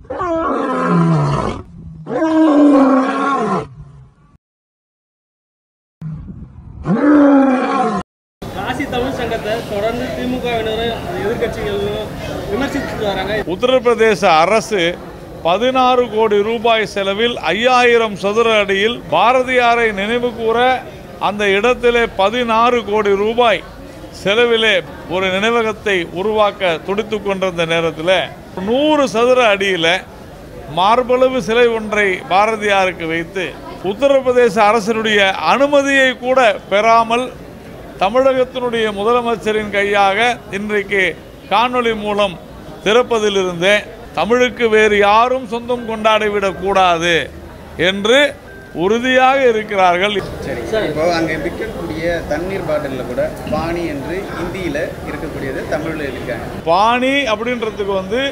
காசி தமிழ் சங்கத்தை தொடர்ந்து திமுகவினரும் எதிர்கட்சிகளும் விமர்சித்து வராங்க உத்தரப்பிரதேச அரசு பதினாறு கோடி ரூபாய் செலவில் ஐயாயிரம் சதுர அடியில் பாரதியாரை நினைவு கூற அந்த இடத்திலே பதினாறு கோடி ரூபாய் செலவிலே ஒரு நினைவகத்தை உருவாக்க துடித்துக் கொண்டிருந்த நேரத்தில் நூறு சதுர அடியில் மார்பளவு சிலை ஒன்றை பாரதியாருக்கு வைத்து உத்தரப்பிரதேச அரசினுடைய அனுமதியை கூட பெறாமல் தமிழகத்தினுடைய முதலமைச்சரின் கையாக இன்றைக்கு காணொளி மூலம் திறப்பதிலிருந்தே தமிழுக்கு வேறு யாரும் சொந்தம் கொண்டாடிவிடக் கூடாது என்று உறுதியாக இருக்கிறார்கள் சரி இப்போ அங்கே விற்கக்கூடிய தண்ணீர் பாட்டிலில் கூட பாணி என்று ஹிந்தியில் இருக்கக்கூடியது தமிழில் இருக்காங்க பாணி அப்படின்றதுக்கு வந்து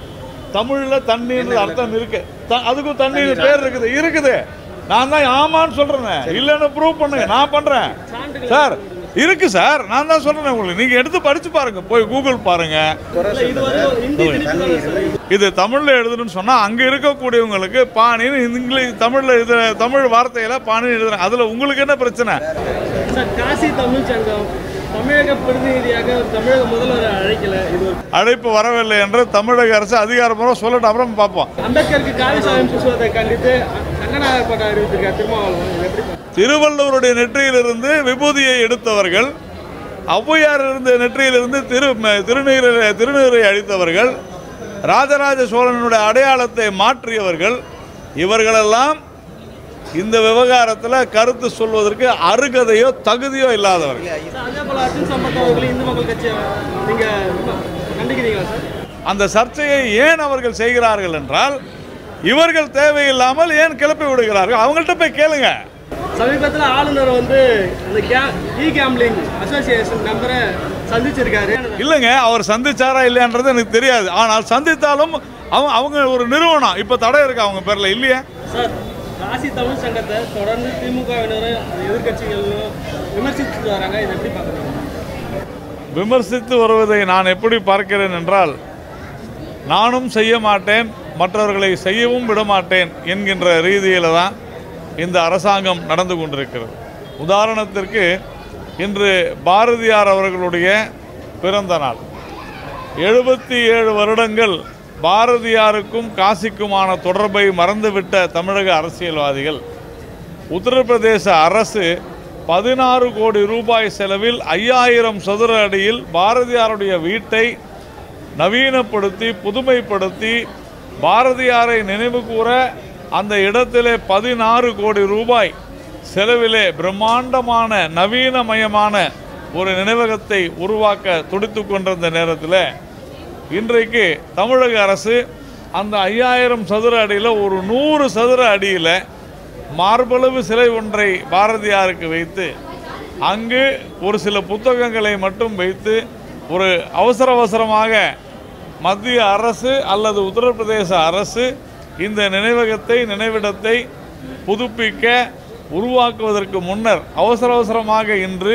தமிழ்ல தண்ணீர் அர்த்தம் இருக்கு த- அதுக்கும் தண்ணீர் பேர் இருக்குது இருக்குது நான் தான் ஆமான்னு சொல்றேன் இல்லைன்னு ப்ரூவ் பண்ணுங்க நான் பண்றேன் சார் இருக்கு சார் நான் தான் சொல்றேன் உங்களுக்கு நீங்க எடுத்து படிச்சு பாருங்க போய் கூகுள் பாருங்க குறை இது வந்து ஒரு ஹிந்தி திணிப்பு தானே சார்? தண்ணீர் இது தமிழ்ல எழுதணும்னு சொன்னா அங்க இருக்கக்கூடியவங்களுக்கு பாணின்னு இங்கிலீஷ் தமிழ்ல இது தமிழ் வார்த்தையில பாணின்னு எழுதுறேன் அதுல உங்களுக்கு என்ன பிரச்சனை சார் காசி தமிழ் சங்கம் தமிழக பிரதிநிதியாக தமிழக முதல்வர் அழைக்கல இது ஒரு அழைப்பு வரவில்லை என்று தமிழக அரசு அதிகாரப்பூர்வம் சொல்லட்டும் அப்புறம் பார்ப்போம் அம்பேத்கருக்கு காவி சாயம் பூசுவதை கண்டித்து கண்டன ஆர்ப்பாட்டம் அறிவித்திருக்கார் திருமாவளவன் இது எப்படி பார்க்கணும்? திருவள்ளுவருடைய நெற்றியிலிருந்து விபூதியை எடுத்தவர்கள் ஔவையார் இருந்த நெற்றியிலிருந்து திரு ம- திருநீரை திருநீரை அழித்தவர்கள் ராஜராஜ சோழனுடைய அடையாளத்தை மாற்றியவர்கள் இவர்களெல்லாம் இந்த விவகாரத்தில் கருத்து சொல்வதற்கு அருகதையோ தகுதியோ இல்லாதவர்கள் சார், அதே போல அர்ஜுன் சம்பத் அவர்கள் இந்து மக்கள் கட்சியை நீங்க கண்டிக்கிறீங்களா சார் அந்த சர்ச்சையை ஏன் அவர்கள் செய்கிறார்கள் என்றால் இவர்கள் தேவையில்லாமல் ஏன் கிளப்பி விடுகிறார்கள் அவங்கள்ட்ட போய் கேளுங்க சமீபத்தில் ஆளுநர் வந்து அந்த இ கேம்லிங் அசோசியேஷன் மெம்பரை சந்திச்சிருக்காரு இல்லைங்க அவர் சந்திச்சாரா இல்லையான்றது எனக்கு தெரியாது ஆனால் சந்தித்தாலும் அவங்க அவங்க ஒரு நிறுவனம் இப்போ தடை இருக்கு அவங்க பேரில் இல்லையா சார் காசி தமிழ் சங்கத்தை தொடர்ந்து திமுகவினரும் எதிர்கட்சிகளும் விமர்சித்து வராங்க இதை எப்படி பார்க்குறீங்க விமர்சித்து வருவதை நான் எப்படி பார்க்கிறேன் என்றால் நானும் செய்ய மாட்டேன் மற்றவர்களை செய்யவும் விட மாட்டேன் என்கின்ற ரீதியில் தான் இந்த அரசாங்கம் நடந்து கொண்டிருக்கிறது உதாரணத்திற்கு இன்று பாரதியார் அவர்களுடைய பிறந்த நாள் எழுபத்தி ஏழு வருடங்கள் பாரதியாருக்கும் காசிக்குமான தொடர்பை மறந்துவிட்ட தமிழக அரசியல்வாதிகள் உத்தரப்பிரதேச அரசு பதினாறு கோடி ரூபாய் செலவில் ஐயாயிரம் சதுர அடியில் பாரதியாருடைய வீட்டை நவீனப்படுத்தி புதுமைப்படுத்தி பாரதியாரை நினைவு கூற அந்த இடத்திலே பதினாறு கோடி ரூபாய் செலவிலே பிரம்மாண்டமான நவீனமயமான ஒரு நினைவகத்தை உருவாக்க துடித்துக் கொண்டிருந்த நேரத்தில் இன்றைக்கு தமிழக அரசு அந்த ஐயாயிரம் சதுர அடியில் ஒரு நூறு சதுர அடியில் மார்பளவு சிலை ஒன்றை பாரதியாருக்கு வைத்து அங்கு ஒரு சில புத்தகங்களை மட்டும் வைத்து ஒரு அவசர அவசரமாக மத்திய அரசு அல்லது உத்தரப்பிரதேச அரசு இந்த நினைவகத்தை நினைவிடத்தை புதுப்பிக்க உருவாக்குவதற்கு முன்னர் அவசர அவசரமாக இன்று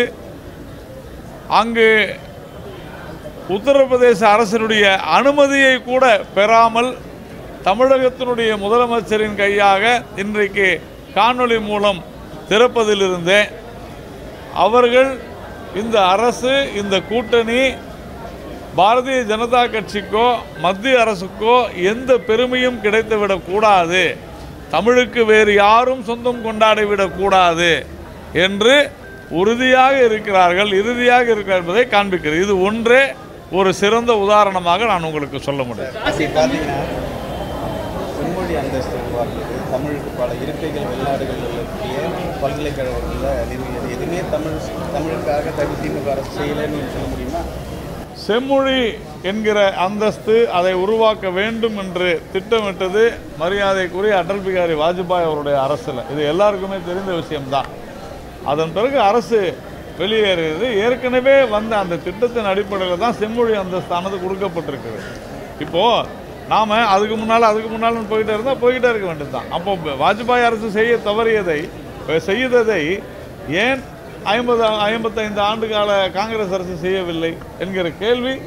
அங்கு உத்தரப்பிரதேச அரசினுடைய அனுமதியை கூட பெறாமல் தமிழகத்தினுடைய முதலமைச்சரின் கையாக இன்றைக்கு காணொளி மூலம் திறப்பதிலிருந்தே அவர்கள் இந்த அரசு இந்த கூட்டணி பாரதிய ஜனதா கட்சிக்கோ மத்திய அரசுக்கோ எந்த பெருமையும் கிடைத்துவிடக் கூடாது தமிழுக்கு வேறு யாரும் சொந்தம் கொண்டாடிவிடக் கூடாது என்று உறுதியாக இருக்கிறார்கள் இறுதியாக இருக்கிறார் என்பதை காண்பிக்கிறது இது ஒன்றே ஒரு சிறந்த உதாரணமாக நான் உங்களுக்கு சொல்ல முடியும் அப்படி பார்த்தீங்கன்னா செம்மொழி அந்தஸ்து உருவாக்குறது தமிழுக்கு பல இருக்கைகள் வெளிநாடுகளில் இருக்கக்கூடிய பல்கலைக்கழகங்களில் நிறுவியது எதுவுமே தமிழ் தமிழுக்காக தனி திமுக அரசு செய்யலைன்னு நீங்க சொல்ல முடியுமா செம்மொழி என்கிற அந்தஸ்து அதை உருவாக்க வேண்டும் என்று திட்டமிட்டது மரியாதைக்குரிய அடல் பிகாரி வாஜ்பாய் அவருடைய அரசில் இது எல்லாருக்குமே தெரிந்த விஷயம்தான் அதன் பிறகு அரசு வெளியேறியது ஏற்கனவே வந்த அந்த திட்டத்தின் அடிப்படையில் தான் செம்மொழி அந்தஸ்தானது கொடுக்கப்பட்டிருக்குது இப்போது நாம் அதுக்கு முன்னால் அதுக்கு முன்னாலும் போயிட்டே இருந்தால் போய்கிட்டே இருக்க வேண்டியது தான் அப்போ வாஜ்பாய் அரசு செய்ய தவறியதை செய்ததை ஏன் ஐம்பது ஐம்பத்தைந்து ஆண்டு கால காங்கிரஸ் அரசு செய்யவில்லை என்கிற கேள்வி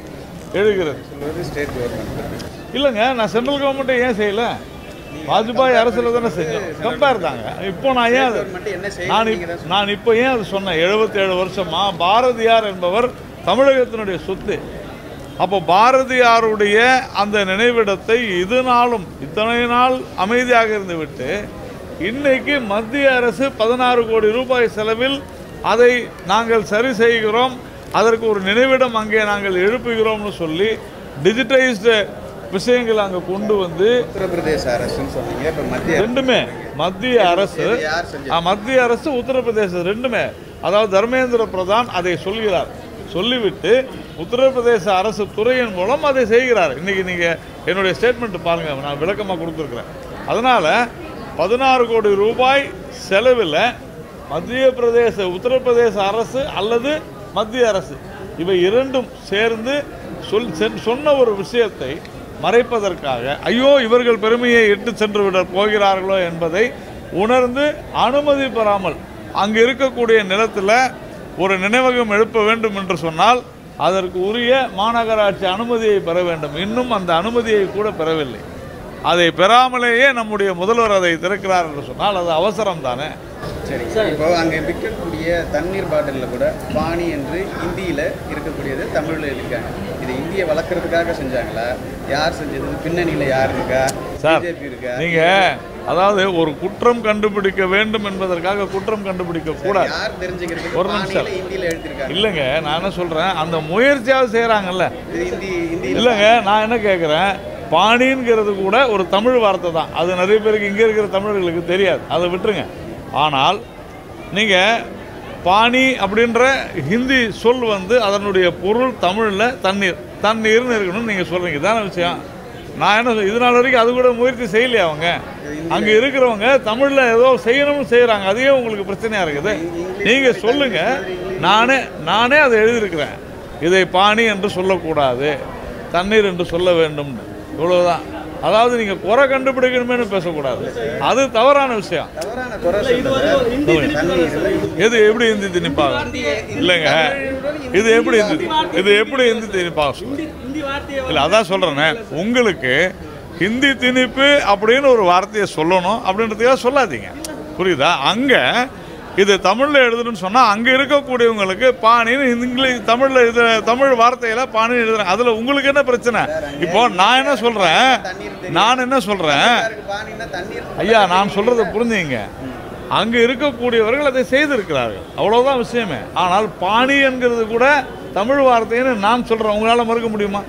எழுகிறது சொல்வது ஸ்டேட் கவர்மெண்ட் இல்லைங்க நான் சென்ட்ரல் கவர்மெண்ட்டை ஏன் செய்யல வாஜ்பாய் அரசில் தானே செஞ்சோம் கம்பேர் தாங்க இப்போ நான் ஏன் அது கவர்மெண்ட் என்ன நான் செய்யணும் இப்- நான் இப்போ ஏன் அது சொன்னேன் 77 வருஷமா பாரதியார் என்பவர் தமிழகத்தினுடைய சொத்து அப்போ பாரதியாருடைய அந்த நினைவிடத்தை இது நாளும் இத்தனை நாள் அமைதியாக இருந்துவிட்டு இன்னைக்கு மத்திய அரசு பதினாறு கோடி ரூபாய் செலவில் அதை நாங்கள் சரி செய்கிறோம் அதற்கு ஒரு நினைவிடம் அங்கே நாங்கள் எழுப்புகிறோம்னு சொல்லி டிஜிட்டைஸ்டு விஷயங்கள் அங்கே கொண்டு வந்து உத்தரப்பிரதேச அரசுன்னு சொன்னீங்க இப்ப மத்திய ரெண்டுமே மத்திய அரசு இது யார் செஞ்சது? ஆ, மத்திய அரசு உத்தரப்பிரதேச ரெண்டுமே அதாவது தர்மேந்திர பிரதான் அதை சொல்கிறார் சொல்லிவிட்டு உத்தரப்பிரதேச அரசு துறையின் மூலம் அதை செய்கிறார் இன்னைக்கு நீங்க என்னுடைய ஸ்டேட்மெண்ட் பாருங்க நான் விளக்கமாக கொடுத்துருக்குறேன் அதனால பதினாறு கோடி ரூபாய் செலவில் மத்திய பிரதேச உத்தரப்பிரதேச அரசு அல்லது மத்திய அரசு இவை இரண்டும் சேர்ந்து சொல் சென்- சொன்ன ஒரு விஷயத்தை மறைப்பதற்காக ஐயோ இவர்கள் பெருமையை இட்டு சென்று விட போகிறார்களோ என்பதை உணர்ந்து அனுமதி பெறாமல் அங்கு இருக்கக்கூடிய நிலத்தில் ஒரு நினைவகம் எழுப்ப வேண்டும் என்று சொன்னால் அதற்கு உரிய மாநகராட்சி அனுமதியை பெற வேண்டும் இன்னும் அந்த அனுமதியை கூட பெறவில்லை அதை பெறாமலேயே நம்முடைய முதல்வர் அதை திறக்கிறார் என்று சொன்னால் அது அவசரம் தானே சரி இப்போ அங்கே விற்கக்கூடிய தண்ணீர் பாட்டிலில் கூட பாணி என்று ஹிந்தியில் இருக்கக்கூடியது தமிழில் இருக்காங்க இது இந்தியை வளர்க்குறதுக்காக செஞ்சாங்களா யார் செஞ்சது பின்னணியில் யார் இருக்கா சார் பிஜேபி இருக்கா நீங்க அதாவது ஒரு குற்றம் கண்டுபிடிக்க வேண்டும் என்பதற்காக குற்றம் கண்டுபிடிக்க கூடாது யார் தெரிஞ்சுக்கிறதுக்கு ஒரு நிமிஷம். பாணியில் ஹிந்தியில் எழுதியிருக்காங்க இல்லைங்க நான் என்ன சொல்றேன் அந்த முயற்சியாவது செய்கிறாங்கல்ல இது ஹிந்தி ஹிந்தியில் இல்லைங்க நான் என்ன கேட்குறேன் பாணிங்கிறது கூட ஒரு தமிழ் வார்த்தை தான் அது நிறைய பேருக்கு இங்கே இருக்கிற தமிழர்களுக்கு தெரியாது அதை விட்டுருங்க ஆனால் நீங்கள் பாணி அப்படின்ற ஹிந்தி சொல் வந்து அதனுடைய பொருள் தமிழில் தண்ணீர் தண்ணீர்னு இருக்கணும்னு நீங்கள் சொல்கிறீங்க தானே விஷயம் நான் என்ன சொல்~ இது நாள் வரைக்கும் அது கூட முயற்சி செய்யலையா அவங்க அங்கே இருக்கிறவங்க தமிழில் ஏதோ செய்யணும்னு செய்கிறாங்க அதுவே உங்களுக்கு பிரச்சனையாக இருக்குது நீங்கள் சொல்லுங்கள் நானே நானே அதை எழுதியிருக்கிறேன் இதை பாணி என்று சொல்லக்கூடாது தண்ணீர் என்று சொல்ல வேண்டும்னு இவ்வளவுதான் அதாவது நீங்கள் குறை கண்டுபிடிக்கணுமேனு பேசக்கூடாது அது தவறான விஷயம் தவறான குறை இது வந்து ஒரு ஹிந்தி திணிப்பு தானே சார் இது. எது எப்படி இந்தி திணிப்பாக இல்லைங்க இது எப்படி இந்தி இது எப்படி இந்தி திணிப்பாக சொல்லுங்க ஹிந்தி ஹிந்தி வார்த்தையை இல்லை அதான் சொல்கிறேனே உங்களுக்கு ஹிந்தி திணிப்பு அப்படின்னு ஒரு வார்த்தையை சொல்லணும் அப்படின்றதுக்காக சொல்லாதீங்க புரியுதா அங்கே இது தமிழில் எழுதணும்னு சொன்னால் அங்கே இருக்கக்கூடியவங்களுக்கு பாணின்னு இங்கிலீஷ் தமிழில் இது தமிழ் வார்த்தையில் பாணின்னு எழுதுறேன் அதில் உங்களுக்கு என்ன பிரச்சனை இப்போ நான் என்ன சொல்கிறேன் நான் என்ன சொல்கிறேன் யாருக்கு பாணின்னா தண்ணீர் ஐயா நான் சொல்கிறத புரிஞ்சுங்க அங்கே இருக்கக்கூடியவர்கள் அதை செய்திருக்கிறார்கள் அவ்வளோதான் விஷயமே ஆனால் பாணி என்கிறது கூட தமிழ் வார்த்தைன்னு நான் சொல்கிறேன் உங்களால் மறுக்க முடியுமா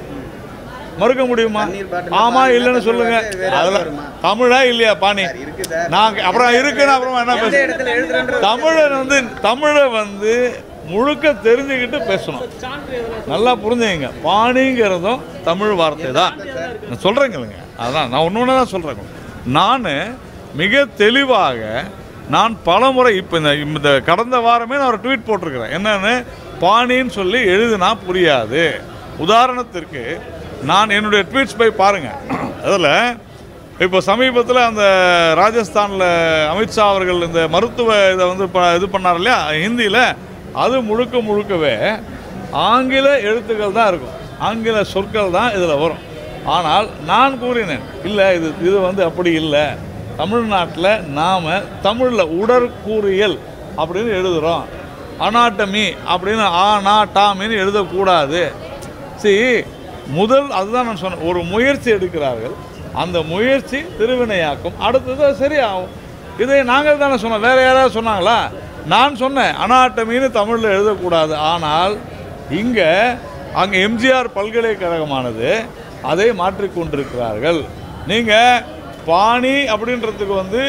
மறுக்க முடியுமா தண்ணீர் பாட்டில் ஆமா பாணி இல்லைன்னு தமிழ் சொல்லுங்க வார்த்தை வேற அதில் வருமா? தமிழா இல்லையா பாணி சார், இருக்கு சார் நான் அப்புறம் இருக்குன்னு அப்புறமா என்ன எந்த பேச இடத்துல எழுதுறேன்றது தமிழன் வந்து தமிழை வந்து முழுக்க தெரிஞ்சுக்கிட்டு பேசணும் சான்று எதனா நல்லா புரிஞ்சுங்க பாணிங்கிறதும் தமிழ் வார்த்தை தான் நான் சொல்கிறேங்களுங்க அதான் நான் ஒன்று ஒன்று தான் சொல்கிறேங்க நான் மிக தெளிவாக நான் பலமுறை இப்போ இந்த இந்த கடந்த வாரமே நான் ஒரு ட்வீட் போட்டிருக்கிறேன் என்னன்னு பாணின்னு சொல்லி எழுதுனா புரியாது உதாரணத்திற்கு நான் என்னுடைய ட்வீட்ஸ் போய் பாருங்கள் அதில் இப்போ சமீபத்தில் அந்த ராஜஸ்தானில் அமித்ஷா அவர்கள் இந்த மருத்துவ இதை வந்து ப- இது பண்ணார் இல்லையா ஹிந்தியில் அது முழுக்க முழுக்கவே ஆங்கில எழுத்துக்கள் தான் இருக்கும் ஆங்கில சொற்கள் தான் இதில் வரும் ஆனால் நான் கூறினேன் இல்லை இது இது வந்து அப்படி இல்லை தமிழ்நாட்டில் நாம் தமிழில் உடற்கூறியல் அப்படின்னு எழுதுகிறோம் அனாட்டமி அப்படின்னு ஆ நா டாமின்னு எழுதக்கூடாது see முதல் அதுதான் நான் சொன்னேன் ஒரு முயற்சி எடுக்கிறார்கள் அந்த முயற்சி திருவினையாக்கும் அடுத்தது அது சரியாகும் இதை நாங்கள் தானே சொன்னோம் வேற யாராவது சொன்னாங்களா நான் சொன்னேன் அனாட்டமின்னு தமிழில் எழுதக்கூடாது ஆனால் இங்கே அங்கே எம்ஜிஆர் பல்கலைக்கழகமானது அதை மாற்றிக்கொண்டிருக்கிறார்கள் நீங்கள் பாணி அப்படின்றதுக்கு வந்து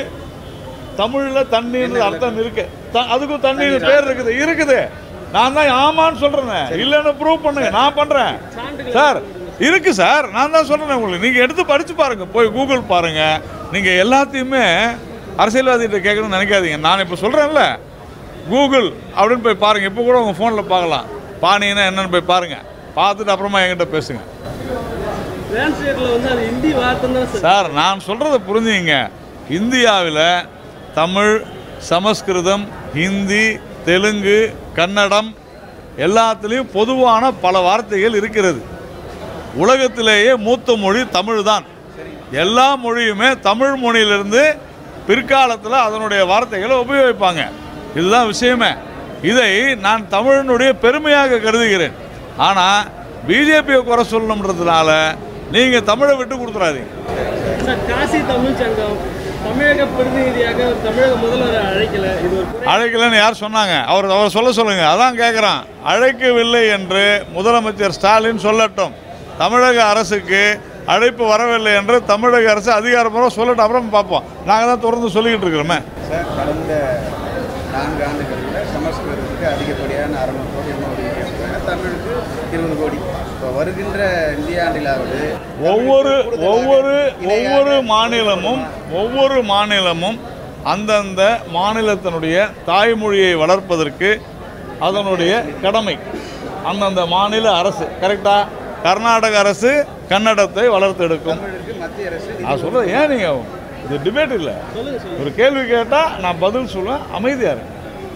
தமிழில் தண்ணீர் அர்த்தம் இருக்கு த- அதுக்கும் தண்ணீர் பேர் இருக்குது இருக்குது நான் தான் ஆமான்னு சொல்றேன் இல்லைன்னு ப்ரூவ் பண்ணுங்க நான் பண்றேன் சார் இருக்கு சார் நான் தான் சொல்றேன் உங்களுக்கு நீங்க எடுத்து படிச்சு பாருங்க போய் கூகுள் பாருங்க நீங்க எல்லாத்தையுமே அரசியல்வாதிகிட்ட கேட்கணும்னு நினைக்காதீங்க நான் இப்போ சொல்றேன்ல கூகுள் அப்படின்னு போய் பாருங்க இப்போ கூட உங்க ஃபோனில் பார்க்கலாம் பாணின்னா என்னன்னு போய் பாருங்க பார்த்துட்டு அப்புறமா என்கிட்ட பேசுங்க டிரான்ஸ்லேட்டில் வந்து அது ஹிந்தி வார்த்தை தான் சார் சார் நான் சொல்கிறத புரிஞ்சுங்க இந்தியாவில் தமிழ் சமஸ்கிருதம் ஹிந்தி தெலுங்கு கன்னடம் எல்லாத்துலேயும் பொதுவான பல வார்த்தைகள் இருக்கிறது உலகத்திலேயே மூத்த மொழி தமிழ் தான் எல்லா மொழியுமே தமிழ் மொழியிலிருந்து பிற்காலத்தில் அதனுடைய வார்த்தைகளை உபயோகிப்பாங்க இதுதான் விஷயமே இதை நான் தமிழனுடைய பெருமையாக கருதுகிறேன் ஆனால் பிஜேபியை குறை சொல்லணுன்றதுனால நீங்கள் தமிழை விட்டு கொடுத்துறாதீங்க சார் காசி தமிழ் சங்கம் தமிழக பிரதிநிதியாக ஒரு தமிழக முதல்வரை அழைக்கல இது ஒரு குறை. அழைக்கலன்னு யார் சொன்னாங்க அவர் அவர் சொல்ல சொல்லுங்க அதான் கேட்குறான் அழைக்கவில்லை என்று முதலமைச்சர் ஸ்டாலின் சொல்லட்டும் தமிழக அரசுக்கு அழைப்பு வரவில்லை என்று தமிழக அரசு அதிகாரப்பூர்வம் சொல்லட்டும் அப்புறம் பார்ப்போம் நாங்கள் தான் தொடர்ந்து சொல்லிக்கிட்டு இருக்கிறோமே சார் கடந்த நான்கு ஆண்டுகளில் சமஸ்கிருதத்துக்கு அதிகப்படியான அறுநூறு கோடி இருநூறு கோடி கேட்குறாங்க தமிழுக்கு இருபது கோடி இப்போ வருகின்ற நிதியாண்டிலாவது ஒவ்வொரு தமிழுக்கு கூடுதலாக ஒவ்வொரு இணையாக ஒவ்வொரு மாநிலமும் ஒவ்வொரு மாநிலமும் அந்தந்த மாநிலத்தினுடைய தாய்மொழியை வளர்ப்பதற்கு அதனுடைய கடமை அந்தந்த மாநில அரசு கரெக்டா கர்நாடக அரசு கன்னடத்தை வளர்த்தெடுக்கும் தமிழுக்கு மத்திய அரசு நிதி நான் சொல்றது ஏன் நீங்க இது டிபேட் இல்லை சொல்லுங்க சொல்லுங்க ஒரு கேள்வி கேட்டால் நான் பதில் சொல்லுவேன் அமைதியா இருங்க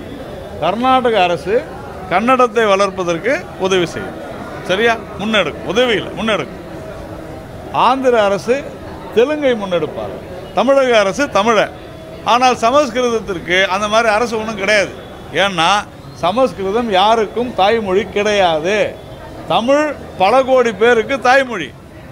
கர்நாடக அரசு கன்னடத்தை வளர்ப்பதற்கு உதவி செய்யும் சரியா முன்னெடுக்கும் உதவி இல்லை முன்னெடுக்கும் ஆந்திர அரசு தெலுங்கை முன்னெடுப்பார் தமிழக அரசு தமிழை ஆனால் சமஸ்கிருதத்திற்கு அந்த மாதிரி அரசு ஒன்றும் கிடையாது ஏன்னா சமஸ்கிருதம் யாருக்கும் தாய்மொழி கிடையாது தமிழ் பல கோடி பேருக்கு தாய்மொழி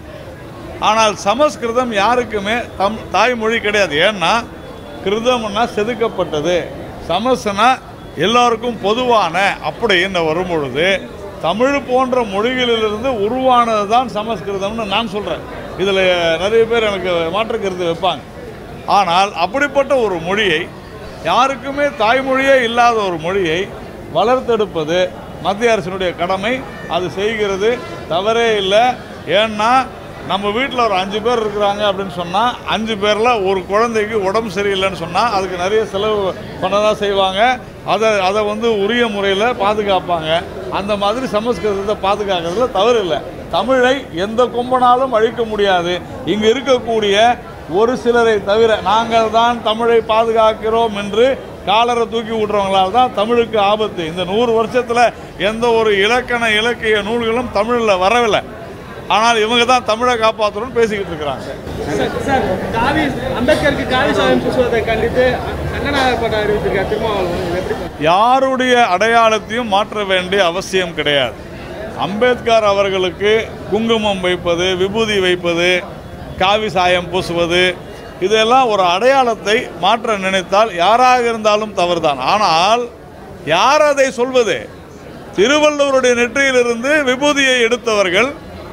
ஆனால் சமஸ்கிருதம் யாருக்குமே தம் தாய்மொழி கிடையாது ஏன்னா கிருதம்னா செதுக்கப்பட்டது சமஸ்னா எல்லாருக்கும் பொதுவான அப்படின்னு வரும் பொழுது தமிழ் போன்ற மொழிகளிலிருந்து உருவானது தான் சமஸ்கிருதம்னு நான் சொல்கிறேன் இதில் நிறைய பேர் எனக்கு மாற்று கருத்து வைப்பாங்க ஆனால் அப்படிப்பட்ட ஒரு மொழியை யாருக்குமே தாய்மொழியே இல்லாத ஒரு மொழியை வளர்த்தெடுப்பது மத்திய அரசினுடைய கடமை அது செய்கிறது தவறே இல்லை ஏன்னா நம்ம வீட்டில் ஒரு அஞ்சு பேர் இருக்கிறாங்க அப்படின்னு சொன்னால் அஞ்சு பேரில் ஒரு குழந்தைக்கு உடம்பு சரியில்லைன்னு சொன்னால் அதுக்கு நிறைய செலவு பண்ண தான் செய்வாங்க அதை அதை வந்து உரிய முறையில் பாதுகாப்பாங்க அந்த மாதிரி சமஸ்கிருதத்தை பாதுகாக்கிறதுல தவறு இல்லை தமிழை எந்த கொம்பனாலும் அழிக்க முடியாது இங்கு இருக்கக்கூடிய ஒரு சிலரை தவிர நாங்கள் தான் தமிழை பாதுகாக்கிறோம் என்று காலரை தூக்கி விடுறவங்களால் தான் தமிழுக்கு ஆபத்து இந்த நூறு வருஷத்தில் எந்த ஒரு இலக்கண இலக்கிய நூல்களும் தமிழில் வரவில்லை ஆனால் இவங்க தான் தமிழை காப்பாற்றணும்னு பேசிக்கிட்டு இருக்கிறாங்க சார், சார் காவி அம்பேத்கருக்கு காவி சாயம் பூசுவதை கண்டித்து கண்டன ஆர்ப்பாட்டம் அறிவித்திருக்கார் திருமாவளவன் இது எப்படி பார்க்கறீங்க? யாருடைய அடையாளத்தையும் மாற்ற வேண்டிய அவசியம் கிடையாது அம்பேத்கர் அவர்களுக்கு குங்குமம் வைப்பது விபூதி வைப்பது காவி சாயம் பூசுவது இதெல்லாம் ஒரு அடையாளத்தை மாற்ற நினைத்தால் யாராக இருந்தாலும் தவறுதான் ஆனால் யார் அதை சொல்வது திருவள்ளுவருடைய நெற்றியிலிருந்து விபூதியை எடுத்தவர்கள்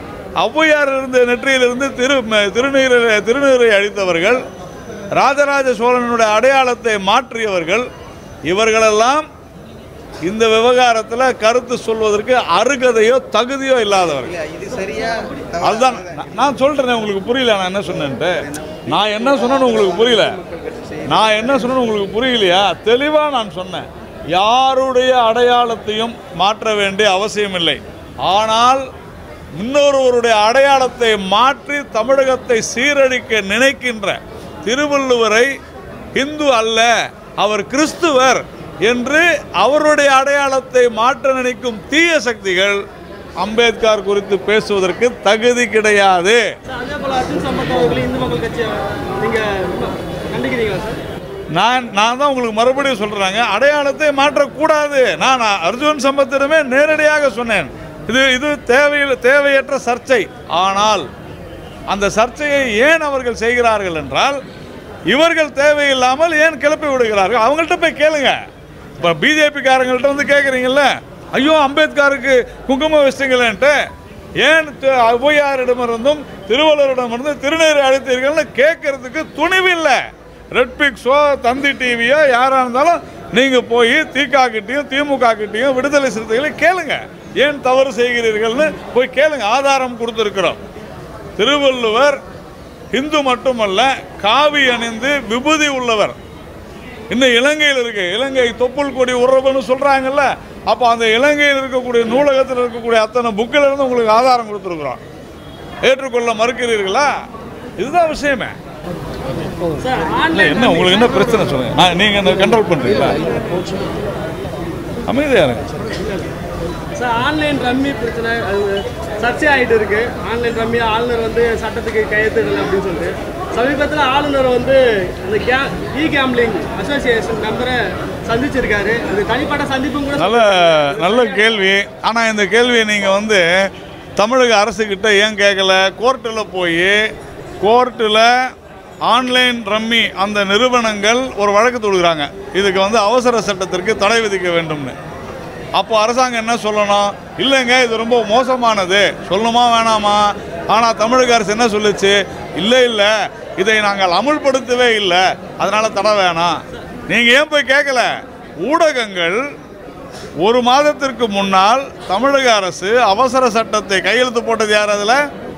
ஔவையார் இருந்த நெற்றியிலிருந்து திரு ம- திருநீரை திருநீரை அழித்தவர்கள் ராஜராஜ சோழனுடைய அடையாளத்தை மாற்றியவர்கள் இவர்களெல்லாம் இந்த விவகாரத்தில் கருத்து சொல்வதற்கு அருகதையோ தகுதியோ இல்லாதவர்கள் இல்ல, இது சரியா அதுதான் நான் நான் சொல்றேனே உங்களுக்கு புரியல நான் என்ன சொன்னேன்ட்டு நான் என்ன சொன்னேன்னு உங்களுக்கு புரியல நான் என்ன சொன்னேன்னு உங்களுக்கு புரியலையா தெளிவாக நான் சொன்னேன் யாருடைய அடையாளத்தையும் மாற்ற வேண்டிய அவசியம் இல்லை ஆனால் இன்னொருவருடைய அடையாளத்தை மாற்றி தமிழகத்தை சீரழிக்க நினைக்கின்ற திருவள்ளுவரை இந்து அல்ல அவர் கிறிஸ்துவர் என்று அவருடைய அடையாளத்தை மாற்ற நினைக்கும் தீய சக்திகள் அம்பேத்கர் குறித்து பேசுவதற்கு தகுதி கிடையாது சார், அதே போல அர்ஜுன் சம்பத் அவர்களை இந்து மக்கள் கட்சியை நீங்க கண்டிக்கிறீங்களா சார் நான் நான் தான் உங்களுக்கு மறுபடியும் சொல்கிறாங்க அடையாளத்தை மாற்றக்கூடாது நான் அர்ஜுன் சம்பத்திடமே நேரடியாக சொன்னேன் இது இது தேவையில் தேவையற்ற சர்ச்சை ஆனால் அந்த சர்ச்சையை ஏன் அவர்கள் செய்கிறார்கள் என்றால் இவர்கள் தேவையில்லாமல் ஏன் கிளப்பி விடுகிறார்கள் அவங்கள்ட்ட போய் கேளுங்க இப்போ பிஜேபிக்காரங்கள்ட்ட வந்து கேட்குறீங்கல்ல ஐயோ அம்பேத்கருக்கு குங்குமம் வச்சிங்களேன்ட்டு ஏன் தி- ஔவையாரிடமிருந்தும் திருவள்ளுவரிடமிருந்து திருநீர் அழைத்தீர்கள்னு கேட்கறதுக்கு துணிவில்லை ரெட் பிக்ஸோ தந்தி டிவியோ யாராக இருந்தாலும் நீங்கள் போய் திக கிட்டேயும் திமுக கிட்டேயும் விடுதலை சிறுத்தைகளை கேளுங்க ஏன் தவறு செய்கிறீர்கள்னு போய் கேளுங்க ஆதாரம் கொடுத்துருக்குறோம் திருவள்ளுவர் இந்து மட்டுமல்ல காவி அணிந்து விபூதி உள்ளவர் இன்னும் இலங்கையில் இருக்கு இலங்கை தொப்புள் கொடி உறவுன்னு சொல்றாங்கல்ல அப்போ அந்த இலங்கையில் இருக்கக்கூடிய நூலகத்தில் இருக்கக்கூடிய அத்தனை புக்கில் இருந்து உங்களுக்கு ஆதாரம் கொடுத்துருக்குறோம் ஏற்றுக்கொள்ள மறுக்கிறீர்களா இதுதான் விஷயமே சார் இல்லை ஆன்லைன் என்ன உங்களுக்கு என்ன பிரச்சனை சொல்லுங்க நான் நீங்கள் என்ன கண்ட்ரோல் பண்ணுறீங்களா அமைதியா இருங்க சார் ஆன்லைன் ரம்மி பிரச்சனை அது சர்ச்சை ஆகிட்டு இருக்கு ஆன்லைன் ரம்மி ஆளுநர் வந்து சட்டத்துக்கு கையெழுத்துடல அப்படின்னு சொல்லிட்டு சமீபத்தில் ஆளுநர் வந்து அந்த கே இ கேம்லிங் அசோசியேஷன் மெம்பரை சந்திச்சிருக்காரு அது தனிப்பட்ட சந்திப்பும் கூட நல்ல நல்ல கேள்வி ஆனால் இந்த கேள்வியை நீங்கள் வந்து தமிழக அரசுக்கிட்ட ஏன் கேட்கல கோர்ட்டில் போய் கோர்ட்டில் ஆன்லைன் ரம்மி அந்த நிறுவனங்கள் ஒரு வழக்கு தொடுகிறாங்க இதுக்கு வந்து அவசர சட்டத்திற்கு தடை விதிக்க வேண்டும்னு அப்போ அரசாங்கம் என்ன சொல்லணும் இல்லைங்க இது ரொம்ப மோசமானது சொல்லணுமா வேணாமா ஆனால் தமிழக அரசு என்ன சொல்லுச்சு இல்லை இல்லை இதை நாங்கள் அமுல்படுத்தவே இல்லை அதனால் தடை வேணாம் நீங்கள் ஏன் போய் கேட்கல ஊடகங்கள் ஒரு மாதத்திற்கு முன்னால் தமிழக அரசு அவசர சட்டத்தை கையெழுத்து போட்டது யார் அதில்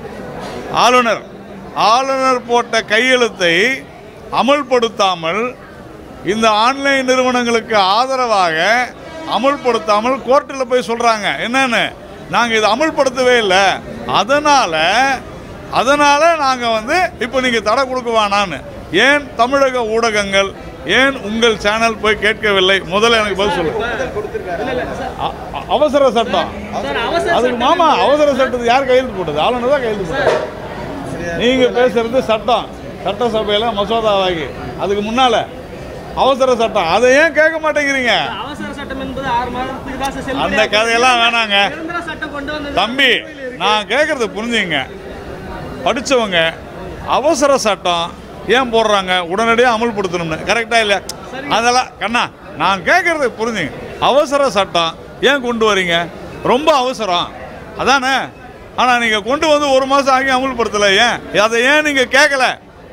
ஆளுநர் ஆளுநர் போட்ட கையெழுத்தை அமல்படுத்தாமல் இந்த ஆன்லைன் நிறுவனங்களுக்கு ஆதரவாக அமல்படுத்தாமல் கோர்ட்டில் போய் சொல்கிறாங்க என்னன்னு நாங்கள் இதை அமல்படுத்தவே இல்லை அதனால் அதனால் நாங்கள் வந்து இப்போ நீங்கள் தடை கொடுக்க வேணான்னு ஏன் தமிழக ஊடகங்கள் ஏன் உங்கள் சேனல் போய் கேட்கவில்லை முதல்ல எனக்கு பதில் சொல்லுங்க இல்லை இல்லை சார் அ- அ- அவசர சட்டம் சார் அவசர அதுக்கு சட்டம் மாமா அவசர சட்டத்துக்கு யார் கையெழுத்து போட்டது ஆளுநர் தான் கையெழுத்து போட்டது நீங்க பேசுறது சட்டம் சட்டசபையில மசோதாவாகி அதுக்கு முன்னால அவசர சட்டம் அதை ஏன் கேட்க மாட்டேங்கிறீங்க அவசர சட்டம் என்பது ஆறு மாதத்துக்கு தான் சார் செல்லுபடியாகும். அந்த கதையெல்லாம் வேணாங்க நிரந்தர சட்டம் கொண்டு வந்தது தம்பி நான் கேட்கறது புரிஞ்சுங்க படிச்சவங்க அவசர சட்டம் ஏன் போடுறாங்க உடனடியாக அமல்படுத்தணும்னு கரெக்டா இல்ல அதெல்லாம் கண்ணா நான் கேட்கறது புரிஞ்சுங்க அவசர சட்டம் ஏன் கொண்டு வரீங்க ரொம்ப அவசரம் அதானே ஆனால் நீங்கள் கொண்டு வந்து ஒரு மாதம் ஆகி அமல்படுத்தலை ஏன் அதை ஏன் நீங்கள் கேட்கல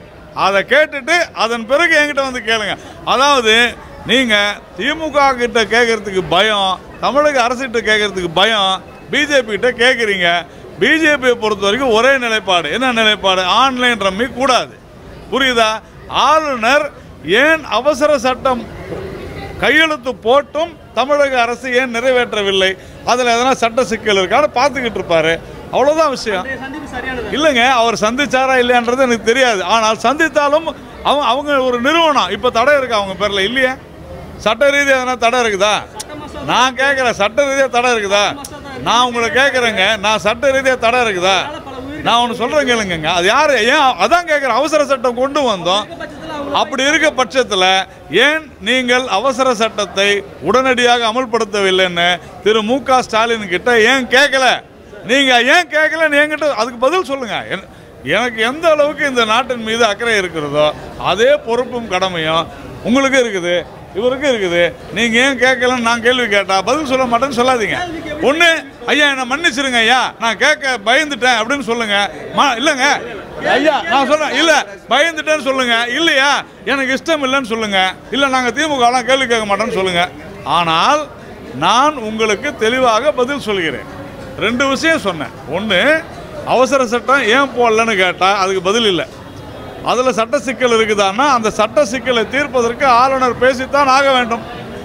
அதை கேட்டுட்டு அதன் பிறகு என்கிட்ட வந்து கேளுங்க அதாவது நீங்கள் திமுக கிட்ட கேட்கறதுக்கு பயம் தமிழக அரசுகிட்ட கேட்கறதுக்கு பயம் பிஜேபி கிட்ட கேட்குறீங்க பிஜேபியை பொறுத்த வரைக்கும் ஒரே நிலைப்பாடு என்ன நிலைப்பாடு ஆன்லைன் ரம்மி கூடாது புரியுதா ஆளுநர் ஏன் அவசர சட்டம் கையெழுத்து போட்டும் தமிழக அரசு ஏன் நிறைவேற்றவில்லை அதில் எதனா சட்ட சிக்கல் இருக்கான்னு பார்த்துக்கிட்டு இருப்பாரு அவ்வளோதான் விஷயம் இந்த சந்திப்பு சரியானது இல்லைங்க அவர் சந்திச்சாரா இல்லையான்றது எனக்கு தெரியாது ஆனால் சந்தித்தாலும் அவங்க அவங்க ஒரு நிறுவனம் இப்போ தடை இருக்கு அவங்க பேரில் இல்லையே சட்ட ரீதியாக எதனா தடை இருக்குதா சட்ட மசோதா நான் கேட்குறேன் சட்ட ரீதியாக தடை இருக்குதா நான் உங்களை கேட்குறேங்க நான் சட்ட ரீதியாக தடை இருக்குதா பல உயிர் நான் ஒன்று சொல்கிறேன் கேளுங்கங்க அது யார் ஏன் அதான் கேட்குறேன் அவசர சட்டம் கொண்டு வந்தோம் பட்சத்தில் அவங்க அப்படி இருக்க பட்சத்தில் ஏன் நீங்கள் அவசர சட்டத்தை உடனடியாக அமல்படுத்தவில்லைன்னு திரு மு க ஸ்டாலின் கிட்ட ஏன் கேட்கல நீங்க ஏன் கேட்கலன்னு என்கிட்ட அதுக்கு பதில் சொல்லுங்க என்- எனக்கு எந்த அளவுக்கு இந்த நாட்டின் மீது அக்கறை இருக்கிறதோ அதே பொறுப்பும் கடமையும் உங்களுக்கு இருக்குது இவருக்கு இருக்குது நீங்க ஏன் கேட்கலன்னு நான் கேள்வி கேட்டா பதில் சொல்ல மாட்டேன்னு சொல்லாதீங்க ஒண்ணு ஐயா என்ன மன்னிச்சிருங்க ஐயா நான் கேட்க பயந்துட்டேன் அப்படின்னு சொல்லுங்க ம- இல்லைங்க ஐயா நான் சொல்றேன் இல்ல பயந்துட்டேன்னு சொல்லுங்க இல்லையா எனக்கு இஷ்டம் இல்லைன்னு சொல்லுங்க இல்ல நாங்க திமுகலாம் கேள்வி கேட்க மாட்டோம்னு சொல்லுங்க ஆனால் நான் உங்களுக்கு தெளிவாக பதில் சொல்கிறேன் ரெண்டு விஷயம் சொன்னேன் ஒன்று அவசர சட்டம் ஏன் போடலன்னு கேட்டா அதுக்கு பதில் இல்லை அதில் சட்ட சிக்கல் இருக்குதான்னா அந்த சட்ட சிக்கலை தீர்ப்பதற்கு ஆளுநர் பேசித்தான் ஆக வேண்டும்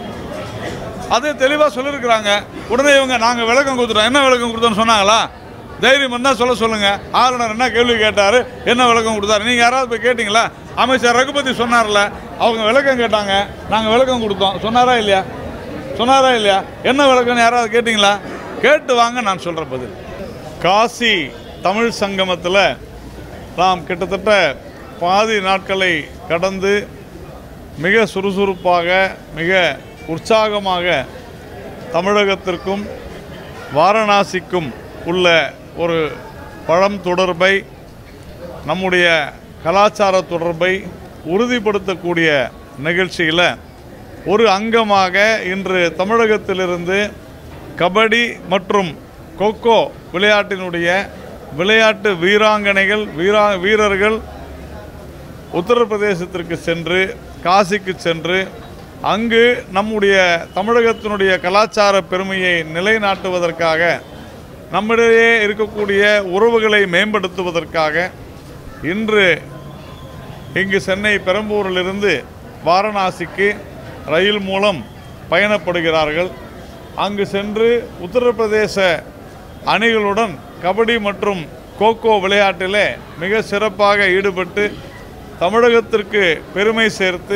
அது தெளிவாக சொல்லியிருக்கிறாங்க உடனே இவங்க நாங்கள் விளக்கம் கொடுத்துட்டோம் என்ன விளக்கம் கொடுத்தோன்னு சொன்னாங்களா தைரியம் இருந்தால் சொல்ல சொல்லுங்க ஆளுநர் என்ன கேள்வி கேட்டார் என்ன விளக்கம் கொடுத்தாரு நீங்கள் யாராவது போய் கேட்டிங்களா அமைச்சர் ரகுபதி சொன்னார்ல அவங்க விளக்கம் கேட்டாங்க நாங்கள் விளக்கம் கொடுத்தோம் சொன்னாரா இல்லையா சொன்னாரா இல்லையா என்ன விளக்கம்னு யாராவது கேட்டிங்களா கேட்டு வாங்க நான் சொல்கிற பதில் காசி தமிழ் சங்கமத்தில் நாம் கிட்டத்தட்ட பாதி நாட்களை கடந்து மிக சுறுசுறுப்பாக மிக உற்சாகமாக தமிழகத்திற்கும் வாரணாசிக்கும் உள்ள ஒரு பழம் தொடர்பை நம்முடைய கலாச்சார தொடர்பை உறுதிப்படுத்தக்கூடிய நிகழ்ச்சியில் ஒரு அங்கமாக இன்று தமிழகத்திலிருந்து கபடி மற்றும் கொக்கோ விளையாட்டினுடைய விளையாட்டு வீராங்கனைகள் வீரா வீரர்கள் உத்தரப்பிரதேசத்திற்கு சென்று காசிக்கு சென்று அங்கு நம்முடைய தமிழகத்தினுடைய கலாச்சார பெருமையை நிலைநாட்டுவதற்காக நம்மிடையே இருக்கக்கூடிய உறவுகளை மேம்படுத்துவதற்காக இன்று இங்கு சென்னை பெரம்பூரிலிருந்து வாரணாசிக்கு ரயில் மூலம் பயணப்படுகிறார்கள் அங்கு சென்று உத்தரப்பிரதேச அணிகளுடன் கபடி மற்றும் கோகோ விளையாட்டிலே மிக சிறப்பாக ஈடுபட்டு தமிழகத்திற்கு பெருமை சேர்த்து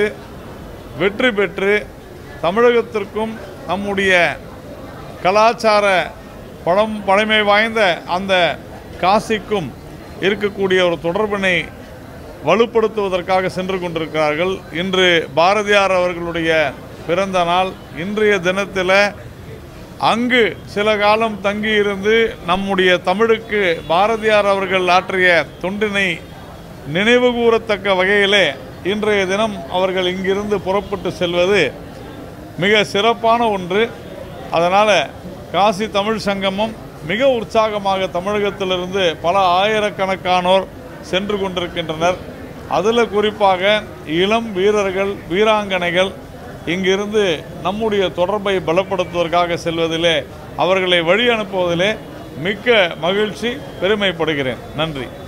வெற்றி பெற்று தமிழகத்திற்கும் நம்முடைய கலாச்சார பழம் பழமை வாய்ந்த அந்த காசிக்கும் இருக்கக்கூடிய ஒரு தொடர்பினை வலுப்படுத்துவதற்காக சென்று கொண்டிருக்கிறார்கள் இன்று பாரதியார் அவர்களுடைய பிறந்த நாள் இன்றைய தினத்தில் அங்கு சில காலம் தங்கியிருந்து நம்முடைய தமிழுக்கு பாரதியார் அவர்கள் ஆற்றிய தொண்டினை நினைவு கூறத்தக்க வகையிலே இன்றைய தினம் அவர்கள் இங்கிருந்து புறப்பட்டு செல்வது மிக சிறப்பான ஒன்று அதனால் காசி தமிழ் சங்கமம் மிக உற்சாகமாக தமிழகத்திலிருந்து பல ஆயிரக்கணக்கானோர் சென்று கொண்டிருக்கின்றனர் அதில் குறிப்பாக இளம் வீரர்கள் வீராங்கனைகள் இங்கிருந்து நம்முடைய தொடர்பை பலப்படுத்துவதற்காக செல்வதிலே அவர்களை வழி அனுப்புவதிலே மிக்க மகிழ்ச்சி பெருமைப்படுகிறேன் நன்றி